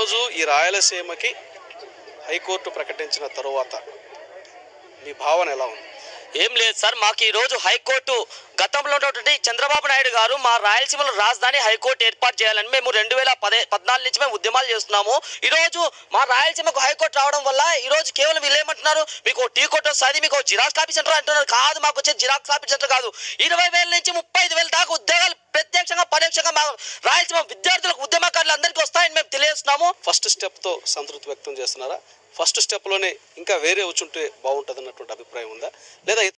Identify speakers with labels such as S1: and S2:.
S1: ఈరోజు ఈ రాయలసీమకి హైకోర్టు ప్రకటించిన తరువాత మీ భావన ఎలా ఉంది
S2: ఏం లేదు సార్ మాకు ఈ రోజు హైకోర్టు గతంలో ఉన్నటువంటి చంద్రబాబు నాయుడు గారు మా రాయలసీమలో రాజధాని హైకోర్టు ఏర్పాటు చేయాలని మేము రెండు వేల పదే పద్నాలుగు నుంచి మేము ఉద్యమాలు చేస్తున్నాము ఈ రోజు మా రాయలసీమకు హైకోర్టు రావడం వల్ల ఈ రోజు కేవలం వీళ్ళు ఏమంటున్నారు మీకు ఓ టీ కోర్టు వస్తుంది మీకు ఓ జిరాక్స్ కాపీ సెంటర్ అంటున్నారు కాదు మాకు వచ్చే జిరాక్స్ కాపీ సెంటర్ కాదు ఇరవై వేల నుంచి ముప్పై ఐదు వేల దాకా ఉద్యోగాలు ప్రత్యక్షంగా పరోక్షంగా మా రాయలసీమ విద్యార్థులకు ఉద్యమకారులందరికీ వస్తాయని మేము తెలియజేస్తున్నాము
S1: ఫస్ట్ స్టెప్తో సంతృప్తి వ్యక్తం చేస్తున్నారా ఫస్ట్ స్టెప్లోనే ఇంకా వేరే వచ్చుంటే బాగుంటుంది అన్నటువంటి అభిప్రాయం ఉందా లేదా